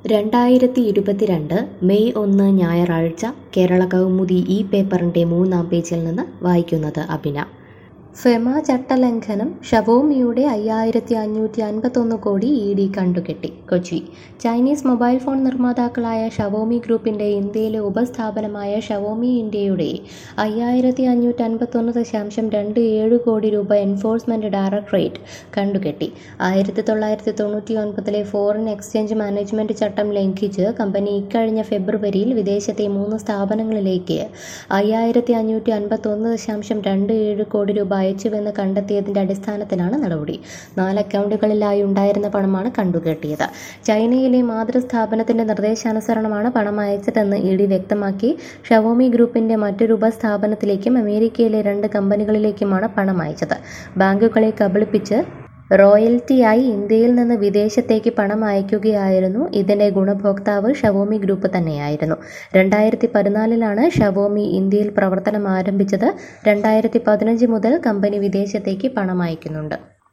രണ്ടായിരത്തി ഇരുപത്തിരണ്ട് മെയ് ഒന്ന് ഞായറാഴ്ച കേരള കൗമുദി ഈ പേപ്പറിൻ്റെ മൂന്നാം പേജിൽ നിന്ന് വായിക്കുന്നത് അഭിന ഫെമ ചട്ടലംഘനം ഷവോമിയുടെ അയ്യായിരത്തി അഞ്ഞൂറ്റി അൻപത്തൊന്ന് കോടി ഇ ഡി കണ്ടുകെട്ടി കൊച്ചി ചൈനീസ് മൊബൈൽ ഫോൺ നിർമ്മാതാക്കളായ ഷവോമി ഗ്രൂപ്പിന്റെ ഇന്ത്യയിലെ ഉപസ്ഥാപനമായ ഷവോമി ഇന്ത്യയുടെ അയ്യായിരത്തി അഞ്ഞൂറ്റി അൻപത്തൊന്ന് ദശാംശം രണ്ട് ഏഴ് കോടി രൂപ എൻഫോഴ്സ്മെന്റ് ഡയറക്ടറേറ്റ് കണ്ടുകെട്ടി ആയിരത്തി തൊള്ളായിരത്തി തൊണ്ണൂറ്റി ഒൻപതിലെ ഫോറിൻ എക്സ്ചേഞ്ച് മാനേജ്മെന്റ് ചട്ടം ലംഘിച്ച് കമ്പനി ഇക്കഴിഞ്ഞ ഫെബ്രുവരിയിൽ വിദേശത്തെ മൂന്ന് സ്ഥാപനങ്ങളിലേക്ക് അയ്യായിരത്തി അഞ്ഞൂറ്റി അൻപത്തൊന്ന് ദശാംശം രണ്ട് ഏഴ് കോടി രൂപ അയച്ചുവെന്ന് കണ്ടെത്തിയതിന്റെ അടിസ്ഥാനത്തിലാണ് നടപടി നാല് അക്കൗണ്ടുകളിലായി ഉണ്ടായിരുന്ന പണമാണ് കണ്ടുകെട്ടിയത് ചൈനയിലെ മാതൃസ്ഥാപനത്തിന്റെ നിർദ്ദേശാനുസരണമാണ് പണം അയച്ചതെന്ന് ഇ ഡി വ്യക്തമാക്കി ഷവോമി ഗ്രൂപ്പിന്റെ മറ്റൊരു ഉപസ്ഥാപനത്തിലേക്കും അമേരിക്കയിലെ രണ്ട് കമ്പനികളിലേക്കുമാണ് പണം അയച്ചത് ബാങ്കുകളെ കബളിപ്പിച്ച് റോയൽറ്റിയായി ഇന്ത്യയിൽ നിന്ന് വിദേശത്തേക്ക് പണം അയക്കുകയായിരുന്നു ഇതിന്റെ ഗുണഭോക്താവ് ഷവോമി ഗ്രൂപ്പ് തന്നെയായിരുന്നു രണ്ടായിരത്തി പതിനാലിലാണ് ഷവോമി ഇന്ത്യയിൽ പ്രവർത്തനം ആരംഭിച്ചത് രണ്ടായിരത്തി പതിനഞ്ച് മുതൽ കമ്പനി വിദേശത്തേക്ക് പണം അയക്കുന്നുണ്ട്